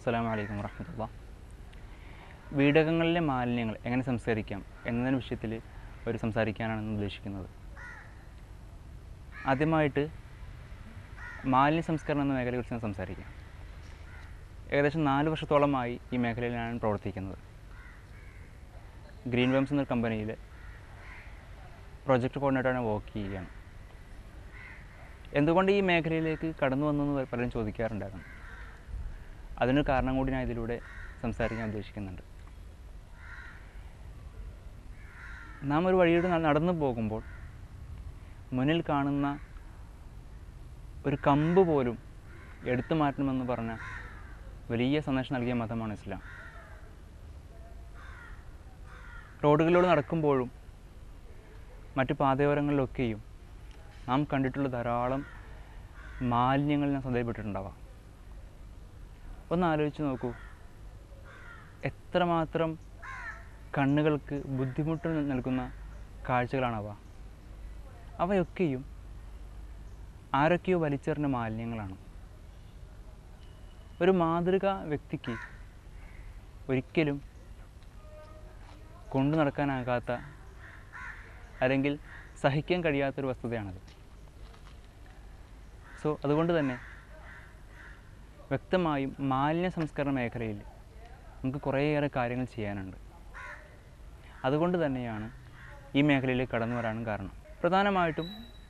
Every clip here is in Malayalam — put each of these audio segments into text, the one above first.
അസ്സാം വലൈക്കും വർഹമത്തുള്ള വീടകങ്ങളിലെ മാലിന്യങ്ങൾ എങ്ങനെ സംസ്കരിക്കാം എന്നതിന് വിഷയത്തിൽ ഒരു സംസാരിക്കാനാണ് ഇന്ന് ഉദ്ദേശിക്കുന്നത് ആദ്യമായിട്ട് മാലിന്യ സംസ്കരണം എന്ന മേഖലയെക്കുറിച്ച് ഞാൻ സംസാരിക്കാം ഏകദേശം നാല് വർഷത്തോളമായി ഈ മേഖലയിൽ ഞാൻ പ്രവർത്തിക്കുന്നത് ഗ്രീൻ വേംസ് എന്ന കമ്പനിയിൽ പ്രൊജക്ട് കോർഡിനേറ്ററാണ് വർക്ക് ചെയ്യുകയാണ് എന്തുകൊണ്ട് ഈ മേഖലയിലേക്ക് കടന്നു വന്നു എന്ന് പലരും ചോദിക്കാറുണ്ടായിരുന്നു അതിനൊരു കാരണം കൂടി ഞാൻ ഇതിലൂടെ സംസാരിക്കാൻ ഉദ്ദേശിക്കുന്നുണ്ട് നാം ഒരു വഴിയുടെ ന- നടന്നു പോകുമ്പോൾ മുന്നിൽ കാണുന്ന ഒരു കമ്പ് പോലും എടുത്തു മാറ്റണമെന്ന് പറഞ്ഞ വലിയ സന്ദേശം നൽകിയ മതമാണ് ഇസ്ലാം റോഡുകളിലൂടെ നടക്കുമ്പോഴും മറ്റു പാതയോരങ്ങളിലൊക്കെയും നാം കണ്ടിട്ടുള്ള ധാരാളം മാലിന്യങ്ങൾ ഞാൻ ശ്രദ്ധയിൽപ്പെട്ടിട്ടുണ്ടാവാം ഒന്ന് ആലോചിച്ച് നോക്കൂ എത്രമാത്രം കണ്ണുകൾക്ക് ബുദ്ധിമുട്ട് നൽകുന്ന കാഴ്ചകളാണവ അവയൊക്കെയും ആരൊക്കെയോ വലിച്ചെറിഞ്ഞ മാലിന്യങ്ങളാണ് ഒരു മാതൃക വ്യക്തിക്ക് ഒരിക്കലും കൊണ്ടു നടക്കാനാകാത്ത അല്ലെങ്കിൽ സഹിക്കാൻ കഴിയാത്തൊരു വസ്തുതയാണത് സോ അതുകൊണ്ട് തന്നെ വ്യക്തമായും മാലിന്യ സംസ്കരണ മേഖലയിൽ നമുക്ക് കുറേയേറെ കാര്യങ്ങൾ ചെയ്യാനുണ്ട് അതുകൊണ്ട് തന്നെയാണ് ഈ മേഖലയിലേക്ക് കടന്നു വരാനും കാരണം പ്രധാനമായിട്ടും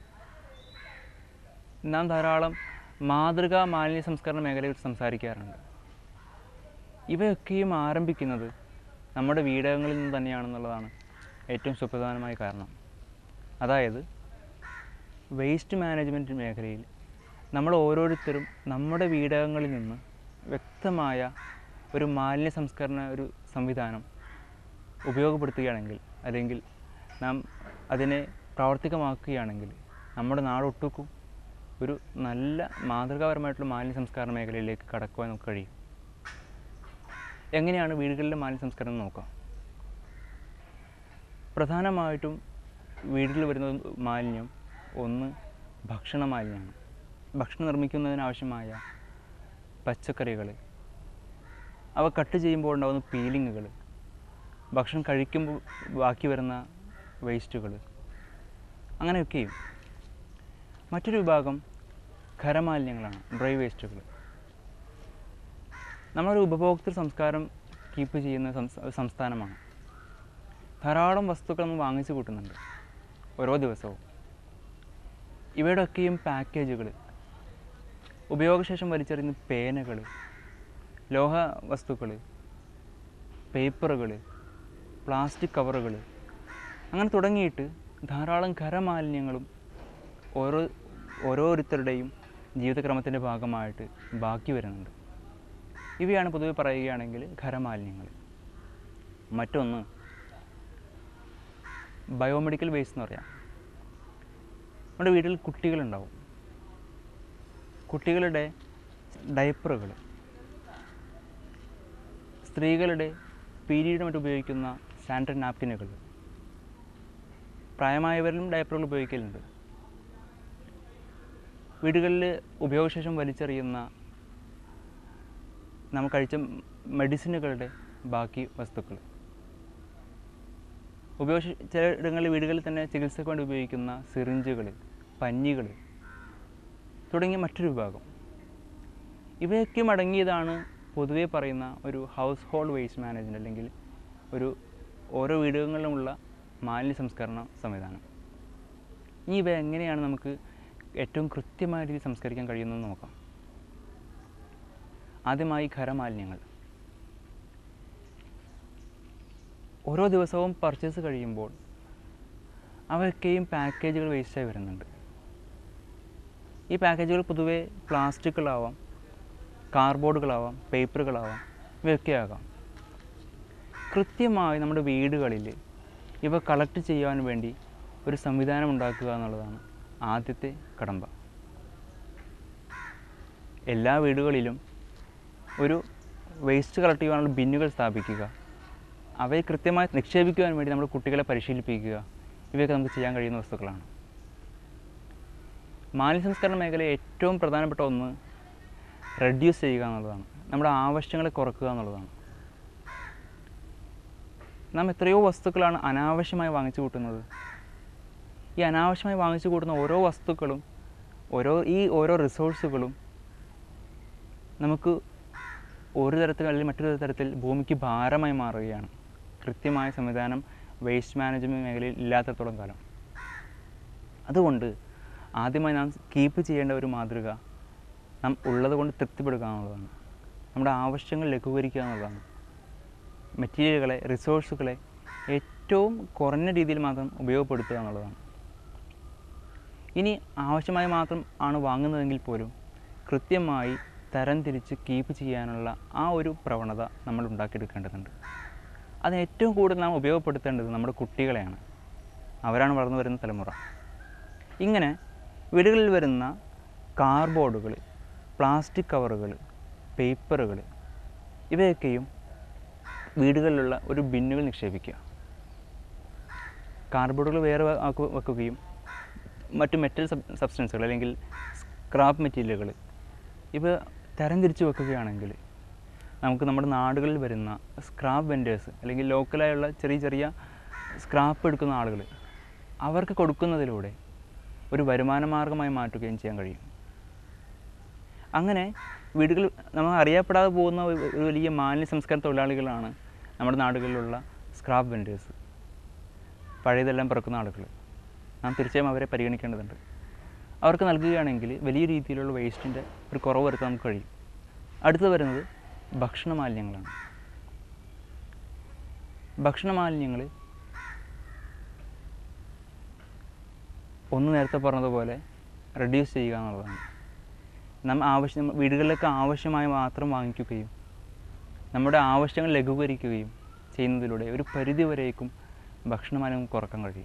നാം ധാരാളം മാതൃകാ മാലിന്യ സംസ്കരണ മേഖലയെക്കുറിച്ച് സംസാരിക്കാറുണ്ട് ഇവയൊക്കെയും ആരംഭിക്കുന്നത് നമ്മുടെ വീടകങ്ങളിൽ നിന്ന് തന്നെയാണെന്നുള്ളതാണ് ഏറ്റവും സുപ്രധാനമായ കാരണം അതായത് വേസ്റ്റ് മാനേജ്മെൻറ്റ് മേഖലയിൽ നമ്മൾ ഓരോരുത്തരും നമ്മുടെ വീടകങ്ങളിൽ നിന്ന് വ്യക്തമായ ഒരു മാലിന്യ സംസ്കരണ ഒരു സംവിധാനം ഉപയോഗപ്പെടുത്തുകയാണെങ്കിൽ അല്ലെങ്കിൽ നാം അതിനെ പ്രാവർത്തികമാക്കുകയാണെങ്കിൽ നമ്മുടെ നാടൊട്ടുക്കും ഒരു നല്ല മാതൃകാപരമായിട്ടുള്ള മാലിന്യ സംസ്കരണ മേഖലയിലേക്ക് കടക്കുവാൻ നമുക്ക് കഴിയും എങ്ങനെയാണ് വീടുകളിലെ മാലിന്യ സംസ്കരണം എന്ന് നോക്കാം പ്രധാനമായിട്ടും വീടുകളിൽ വരുന്ന മാലിന്യം ഒന്ന് ഭക്ഷണ മാലിന്യമാണ് ഭക്ഷണം നിർമ്മിക്കുന്നതിനാവശ്യമായ പച്ചക്കറികൾ അവ കട്ട് ചെയ്യുമ്പോൾ ഉണ്ടാകുന്ന പീലിങ്ങുകൾ ഭക്ഷണം കഴിക്കുമ്പോൾ ബാക്കി വരുന്ന വേസ്റ്റുകൾ അങ്ങനെയൊക്കെയും മറ്റൊരു വിഭാഗം ഖരമാലിന്യങ്ങളാണ് ഡ്രൈ വേസ്റ്റുകൾ നമ്മളൊരു ഉപഭോക്തൃ സംസ്കാരം കീപ്പ് ചെയ്യുന്ന സംസ്ഥ- സംസ്ഥാനമാണ് ധാരാളം വസ്തുക്കൾ നമ്മൾ വാങ്ങിച്ചു കൂട്ടുന്നുണ്ട് ഓരോ ദിവസവും ഇവയുടെയൊക്കെയും പാക്കേജുകൾ ഉപയോഗശേഷം വലിച്ചെറിയുന്ന പേനകൾ ലോഹ വസ്തുക്കൾ പേപ്പറുകൾ പ്ലാസ്റ്റിക് കവറുകൾ അങ്ങനെ തുടങ്ങിയിട്ട് ധാരാളം ഖരമാലിന്യങ്ങളും ഓരോ ഓരോരുത്തരുടെയും ജീവിതക്രമത്തിൻ്റെ ഭാഗമായിട്ട് ബാക്കി വരുന്നുണ്ട് ഇവയാണ് പൊതുവെ പറയുകയാണെങ്കിൽ ഖരമാലിന്യങ്ങൾ മറ്റൊന്ന് ബയോമെഡിക്കൽ വേസ്റ്റ് എന്ന് പറയാം നമ്മുടെ വീട്ടിൽ കുട്ടികളുണ്ടാവും കുട്ടികളുടെ ഡയപ്പറുകൾ സ്ത്രീകളുടെ പീരീഡ് മറ്റും ഉപയോഗിക്കുന്ന സാനിറ്ററി നാപ്കിനുകൾ പ്രായമായവരിലും ഡയപ്പറുകൾ ഉപയോഗിക്കലുണ്ട് വീടുകളിൽ ഉപയോഗശേഷം വലിച്ചെറിയുന്ന നമ്മൾ കഴിച്ച മെഡിസിനുകളുടെ ബാക്കി വസ്തുക്കൾ ഉപയോഗ ചില ഇടങ്ങളിൽ വീടുകളിൽ തന്നെ ചികിത്സയ്ക്ക് വേണ്ടി ഉപയോഗിക്കുന്ന സിറിഞ്ചുകൾ പഞ്ഞികൾ തുടങ്ങിയ മറ്റൊരു വിഭാഗം ഇവയൊക്കെ അടങ്ങിയതാണ് പൊതുവേ പറയുന്ന ഒരു ഹൗസ് ഹോൾഡ് വേസ്റ്റ് മാനേജ്മെൻറ്റ് അല്ലെങ്കിൽ ഒരു ഓരോ വീടുകളിലുമുള്ള മാലിന്യ സംസ്കരണ സംവിധാനം ഇനി ഇവ എങ്ങനെയാണ് നമുക്ക് ഏറ്റവും കൃത്യമായ രീതിയിൽ സംസ്കരിക്കാൻ കഴിയുന്നതെന്ന് നോക്കാം ആദ്യമായി ഖരമാലിന്യങ്ങൾ ഓരോ ദിവസവും പർച്ചേസ് കഴിയുമ്പോൾ അവയൊക്കെയും പാക്കേജുകൾ വേസ്റ്റായി വരുന്നുണ്ട് ഈ പാക്കേജുകൾ പൊതുവേ പ്ലാസ്റ്റിക്കുകളാവാം കാർഡ്ബോർഡുകളാവാം പേപ്പറുകളാവാം ഇവയൊക്കെ ആകാം കൃത്യമായി നമ്മുടെ വീടുകളിൽ ഇവ കളക്ട് ചെയ്യാൻ വേണ്ടി ഒരു സംവിധാനം ഉണ്ടാക്കുക എന്നുള്ളതാണ് ആദ്യത്തെ കടമ്പ എല്ലാ വീടുകളിലും ഒരു വേസ്റ്റ് കളക്ട് ചെയ്യാനുള്ള ബിന്നുകൾ സ്ഥാപിക്കുക അവയെ കൃത്യമായി നിക്ഷേപിക്കുവാൻ വേണ്ടി നമ്മുടെ കുട്ടികളെ പരിശീലിപ്പിക്കുക ഇവയൊക്കെ നമുക്ക് ചെയ്യാൻ കഴിയുന്ന വസ്തുക്കളാണ് മാലിന്യ സംസ്കരണ മേഖലയിൽ ഏറ്റവും പ്രധാനപ്പെട്ട ഒന്ന് റെഡ്യൂസ് ചെയ്യുക എന്നുള്ളതാണ് നമ്മുടെ ആവശ്യങ്ങളെ കുറക്കുക എന്നുള്ളതാണ് നാം എത്രയോ വസ്തുക്കളാണ് അനാവശ്യമായി വാങ്ങിച്ചു കൂട്ടുന്നത് ഈ അനാവശ്യമായി വാങ്ങിച്ചു കൂട്ടുന്ന ഓരോ വസ്തുക്കളും ഓരോ ഈ ഓരോ റിസോഴ്സുകളും നമുക്ക് ഒരു തരത്തിൽ അല്ലെങ്കിൽ മറ്റൊരു തരത്തിൽ ഭൂമിക്ക് ഭാരമായി മാറുകയാണ് കൃത്യമായ സംവിധാനം വേസ്റ്റ് മാനേജ്മെൻറ്റ് മേഖലയിൽ ഇല്ലാത്തത്തോളം കാലം അതുകൊണ്ട് ആദ്യമായി നാം കീപ്പ് ചെയ്യേണ്ട ഒരു മാതൃക നാം ഉള്ളത് കൊണ്ട് തൃപ്തിപ്പെടുക എന്നുള്ളതാണ് നമ്മുടെ ആവശ്യങ്ങൾ ലഘൂകരിക്കുക എന്നുള്ളതാണ് മെറ്റീരിയലുകളെ റിസോഴ്സുകളെ ഏറ്റവും കുറഞ്ഞ രീതിയിൽ മാത്രം ഉപയോഗപ്പെടുത്തുക എന്നുള്ളതാണ് ഇനി ആവശ്യമായി മാത്രം ആണ് വാങ്ങുന്നതെങ്കിൽ പോലും കൃത്യമായി തരം തിരിച്ച് കീപ്പ് ചെയ്യാനുള്ള ആ ഒരു പ്രവണത നമ്മൾ ഉണ്ടാക്കിയെടുക്കേണ്ടതുണ്ട് അത് ഏറ്റവും കൂടുതൽ നാം ഉപയോഗപ്പെടുത്തേണ്ടത് നമ്മുടെ കുട്ടികളെയാണ് അവരാണ് വളർന്നു വരുന്ന തലമുറ ഇങ്ങനെ വീടുകളിൽ വരുന്ന കാർബോർഡുകൾ പ്ലാസ്റ്റിക് കവറുകൾ പേപ്പറുകൾ ഇവയൊക്കെയും വീടുകളിലുള്ള ഒരു ബിന്നുകൾ നിക്ഷേപിക്കുക കാർബോർഡുകൾ വേറെ വെ- ആക്കു- വെക്കുകയും മറ്റു മെറ്റൽ സബ് സബ്സ്റ്റൻസുകൾ അല്ലെങ്കിൽ സ്ക്രാപ്പ് മെറ്റീരിയലുകൾ ഇവ തരംതിരിച്ച് വെക്കുകയാണെങ്കിൽ നമുക്ക് നമ്മുടെ നാടുകളിൽ വരുന്ന സ്ക്രാപ്പ് വെൻഡേഴ്സ് അല്ലെങ്കിൽ ലോക്കലായുള്ള ചെറിയ ചെറിയ സ്ക്രാപ്പ് എടുക്കുന്ന ആളുകൾ അവർക്ക് കൊടുക്കുന്നതിലൂടെ ഒരു വരുമാന മാർഗമായി മാറ്റുകയും ചെയ്യാൻ കഴിയും അങ്ങനെ വീടുകൾ നമ്മൾ അറിയപ്പെടാതെ പോകുന്ന ഒരു ഒരു വലിയ മാലിന്യ സംസ്കാര തൊഴിലാളികളാണ് നമ്മുടെ നാടുകളിലുള്ള സ്ക്രാപ്പ് വെൻഡേഴ്സ് പഴയതെല്ലാം പിറക്കുന്ന ആളുകൾ നാം തീർച്ചയായും അവരെ പരിഗണിക്കേണ്ടതുണ്ട് അവർക്ക് നൽകുകയാണെങ്കിൽ വലിയ രീതിയിലുള്ള വേസ്റ്റിൻ്റെ ഒരു കുറവ് വരുത്താൻ നമുക്ക് കഴിയും അടുത്ത് വരുന്നത് ഭക്ഷണ മാലിന്യങ്ങളാണ് ഭക്ഷണ മാലിന്യങ്ങൾ ഒന്ന് നേരത്തെ പറഞ്ഞതുപോലെ റെഡ്യൂസ് ചെയ്യുക എന്നുള്ളതാണ് നമ്മൾ ആവശ്യം വീടുകളിലേക്ക് ആവശ്യമായി മാത്രം വാങ്ങിക്കുകയും നമ്മുടെ ആവശ്യങ്ങൾ ലഘൂകരിക്കുകയും ചെയ്യുന്നതിലൂടെ ഒരു പരിധി വരേക്കും ഭക്ഷണമാലിന്യം കുറക്കാൻ കഴിയും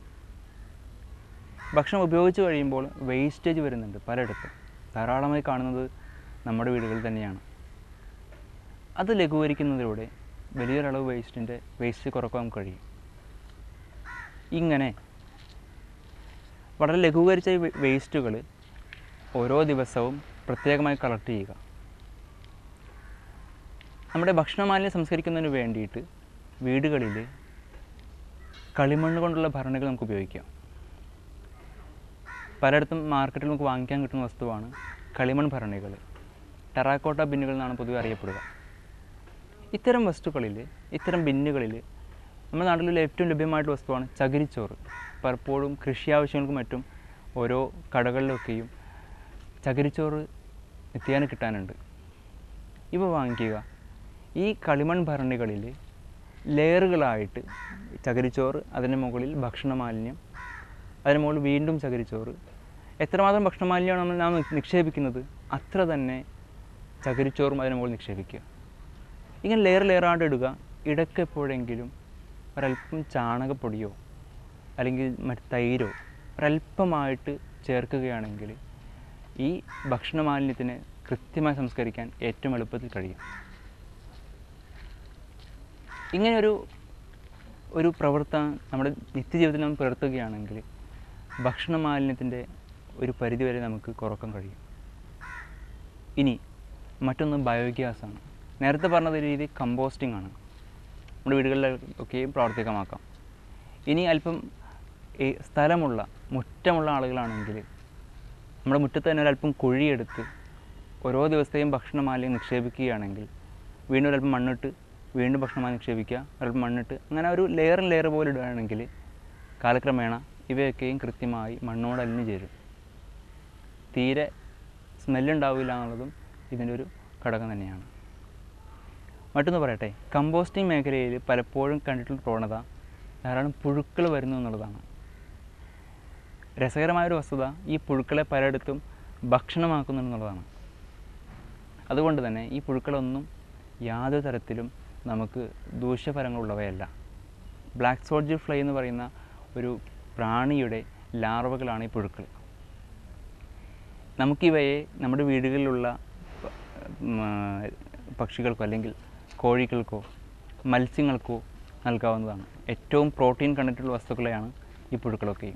ഭക്ഷണം ഉപയോഗിച്ച് കഴിയുമ്പോൾ വേസ്റ്റേജ് വരുന്നുണ്ട് പലയിടത്തും ധാരാളമായി കാണുന്നത് നമ്മുടെ വീടുകളിൽ തന്നെയാണ് അത് ലഘൂകരിക്കുന്നതിലൂടെ വലിയൊരളവ് വേസ്റ്റിൻ്റെ വേസ്റ്റ് കുറക്കാൻ കഴിയും ഇങ്ങനെ വളരെ ലഘൂകരിച്ച ഈ വേസ്റ്റുകൾ ഓരോ ദിവസവും പ്രത്യേകമായി കളക്ട് ചെയ്യുക നമ്മുടെ ഭക്ഷണമാലിന്യം സംസ്കരിക്കുന്നതിന് വേണ്ടിയിട്ട് വീടുകളിൽ കളിമണ്ണ് കൊണ്ടുള്ള ഭരണികൾ നമുക്ക് ഉപയോഗിക്കാം പലയിടത്തും മാർക്കറ്റിൽ നമുക്ക് വാങ്ങിക്കാൻ കിട്ടുന്ന വസ്തുവാണ് കളിമൺ ഭരണികൾ ടെറാക്കോട്ട ബിന്നുകൾ എന്നാണ് പൊതുവെ അറിയപ്പെടുക ഇത്തരം വസ്തുക്കളിൽ ഇത്തരം ബിന്നുകളിൽ നമ്മുടെ നാട്ടിലുള്ള ഏറ്റവും ലഭ്യമായിട്ടുള്ള വസ്തുവാണ് ചകിരിച്ചോറ് പലപ്പോഴും കൃഷി ആവശ്യങ്ങൾക്കും മറ്റും ഓരോ കടകളിലൊക്കെയും ചകിരിച്ചോറ് നിത്യേന കിട്ടാനുണ്ട് ഇവ വാങ്ങിക്കുക ഈ കളിമൺ ഭരണികളിൽ ലെയറുകളായിട്ട് ചകിരിച്ചോറ് അതിന് മുകളിൽ ഭക്ഷണ മാലിന്യം അതിന് മുകളിൽ വീണ്ടും ചകിരിച്ചോറ് എത്രമാത്രം ഭക്ഷണ മാലിന്യമാണ് നമ്മൾ നാം നിക്ഷേപിക്കുന്നത് അത്ര തന്നെ ചകിരിച്ചോറും അതിന് മുകളിൽ നിക്ഷേപിക്കുക ഇങ്ങനെ ലെയർ ലെയറായിട്ട് ഇടുക ഇടയ്ക്ക് എപ്പോഴെങ്കിലും ഒരല്പം ചാണകപ്പൊടിയോ അല്ലെങ്കിൽ മറ്റ് തൈരോ ഒരല്പമായിട്ട് ചേർക്കുകയാണെങ്കിൽ ഈ ഭക്ഷണ മാലിന്യത്തിന് കൃത്യമായി സംസ്കരിക്കാൻ ഏറ്റവും എളുപ്പത്തിൽ കഴിയും ഇങ്ങനെയൊരു ഒരു പ്രവർത്തനം നമ്മുടെ നിത്യജീവിതത്തിൽ നമ്മൾ പുലർത്തുകയാണെങ്കിൽ ഭക്ഷണ മാലിന്യത്തിൻ്റെ ഒരു പരിധിവരെ നമുക്ക് കുറക്കാൻ കഴിയും ഇനി മറ്റൊന്ന് ബയോഗ്യാസാണ് നേരത്തെ പറഞ്ഞ രീതി കമ്പോസ്റ്റിംഗ് ആണ് നമ്മുടെ വീടുകളിലൊക്കെയും പ്രാവർത്തികമാക്കാം ഇനി അല്പം ഈ സ്ഥലമുള്ള മുറ്റമുള്ള ആളുകളാണെങ്കിൽ നമ്മുടെ മുറ്റത്ത് തന്നെ ഒരല്പം കുഴിയെടുത്ത് ഓരോ ദിവസത്തെയും ഭക്ഷണ മാലിന്യം നിക്ഷേപിക്കുകയാണെങ്കിൽ വീണ്ടും ഒരല്പം മണ്ണിട്ട് വീണ്ടും ഭക്ഷണ മാലിന്യം നിക്ഷേപിക്കുക ഒരല്പം മണ്ണിട്ട് അങ്ങനെ ഒരു ലെയർ ലെയർ പോലെ ഇടുകയാണെങ്കിൽ കാലക്രമേണ ഇവയൊക്കെയും കൃത്യമായി മണ്ണോട് അലിഞ്ഞു ചേരും തീരെ സ്മെല്ലുണ്ടാവില്ല എന്നുള്ളതും ഇതിൻ്റെ ഒരു ഘടകം തന്നെയാണ് മറ്റൊന്ന് പറയട്ടെ കമ്പോസ്റ്റിംഗ് മേഖലയിൽ പലപ്പോഴും കണ്ടിട്ടുള്ള പ്രവണത ധാരാളം പുഴുക്കൾ വരുന്നു എന്നുള്ളതാണ് രസകരമായൊരു വസ്തുത ഈ പുഴുക്കളെ പലയിടത്തും ഭക്ഷണമാക്കുന്നുണ്ടെന്നുള്ളതാണ് അതുകൊണ്ട് തന്നെ ഈ പുഴുക്കളൊന്നും യാതൊരു തരത്തിലും നമുക്ക് ദൂഷ്യഫലങ്ങളുള്ളവയല്ല ബ്ലാക്ക് സോൾജർ ഫ്ലൈ എന്ന് പറയുന്ന ഒരു പ്രാണിയുടെ ലാർവകളാണ് ഈ പുഴുക്കൾ നമുക്കിവയെ നമ്മുടെ വീടുകളിലുള്ള പ- ഉം, ആ, പക്ഷികൾക്കോ അല്ലെങ്കിൽ കോഴികൾക്കോ മത്സ്യങ്ങൾക്കോ നൽകാവുന്നതാണ് ഏറ്റവും പ്രോട്ടീൻ കണ്ടിട്ടുള്ള വസ്തുക്കളെയാണ് ഈ പുഴുക്കളൊക്കെയും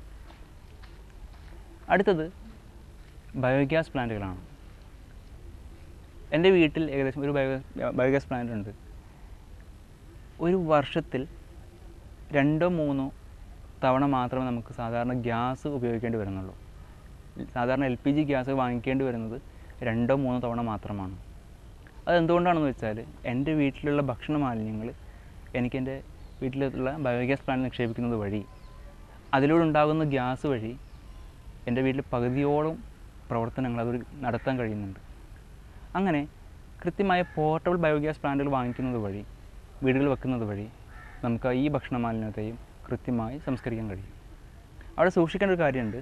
അടുത്തത് ബയോഗ്യാസ് പ്ലാന്റുകളാണ് എൻ്റെ വീട്ടിൽ ഏകദേശം ഒരു ബയോഗ്യാസ് ബയോഗ്യാസ് പ്ലാന്റ് ഉണ്ട് ഒരു വർഷത്തിൽ രണ്ടോ മൂന്നോ തവണ മാത്രമേ നമുക്ക് സാധാരണ ഗ്യാസ് ഉപയോഗിക്കേണ്ടി വരുന്നുള്ളൂ സാധാരണ എൽ പി ജി ഗ്യാസ് വാങ്ങിക്കേണ്ടി വരുന്നത് രണ്ടോ മൂന്നോ തവണ മാത്രമാണ് അതെന്തുകൊണ്ടാണെന്ന് വെച്ചാൽ എൻ്റെ വീട്ടിലുള്ള ഭക്ഷണ മാലിന്യങ്ങൾ എനിക്ക് എൻ്റെ വീട്ടിലുള്ള ബയോഗ്യാസ് പ്ലാന്റ് നിക്ഷേപിക്കുന്നത് വഴി അതിലൂടെ ഉണ്ടാകുന്ന ഗ്യാസ് വഴി എൻ്റെ വീട്ടിൽ പകുതിയോളം പ്രവർത്തനങ്ങൾ അത് നടത്താൻ കഴിയുന്നുണ്ട് അങ്ങനെ കൃത്യമായ പോർട്ടബിൾ ബയോഗ്യാസ് പ്ലാന്റുകൾ വാങ്ങിക്കുന്നത് വഴി വീടുകളിൽ വെക്കുന്നത് വഴി നമുക്ക് ഈ ഭക്ഷണ മാലിന്യത്തെയും കൃത്യമായി സംസ്കരിക്കാൻ കഴിയും അവിടെ സൂക്ഷിക്കേണ്ട ഒരു കാര്യമുണ്ട്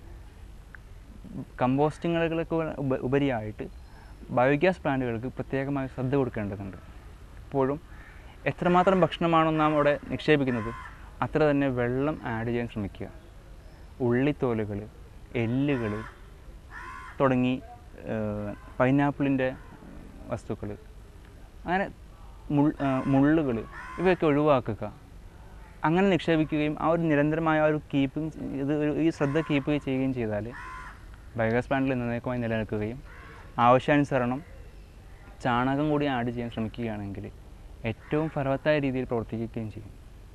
കമ്പോസ്റ്റിങ്ങുകൾക്ക് ഉപ ഉപരിയായിട്ട് ബയോഗ്യാസ് പ്ലാന്റുകൾക്ക് പ്രത്യേകമായ ശ്രദ്ധ കൊടുക്കേണ്ടതുണ്ട് എപ്പോഴും എത്രമാത്രം ഭക്ഷണമാണോ നാം അവിടെ നിക്ഷേപിക്കുന്നത് അത്ര തന്നെ വെള്ളം ആഡ് ചെയ്യാൻ ശ്രമിക്കുക ഉള്ളിത്തോലുകൾ എല്ലുകൾ തുടങ്ങി പൈനാപ്പിളിൻ്റെ വസ്തുക്കൾ അങ്ങനെ മുൾ മുള്ളുകൾ ഇവയൊക്കെ ഒഴിവാക്കുക അങ്ങനെ നിക്ഷേപിക്കുകയും ആ ഒരു നിരന്തരമായ ആ ഒരു കീപ്പിംഗ് ഇത് ഒരു ഈ ശ്രദ്ധ കീപ്പ് ചെയ്യുകയും ചെയ്താൽ ബയോഗ്യാസ് പ്ലാന്റിൽ എന്നേക്കുമായി നിലനിൽക്കുകയും ആവശ്യാനുസരണം ചാണകം കൂടി ആഡ് ചെയ്യാൻ ശ്രമിക്കുകയാണെങ്കിൽ ഏറ്റവും ഫലവത്തായ രീതിയിൽ പ്രവർത്തിക്കുകയും ചെയ്യും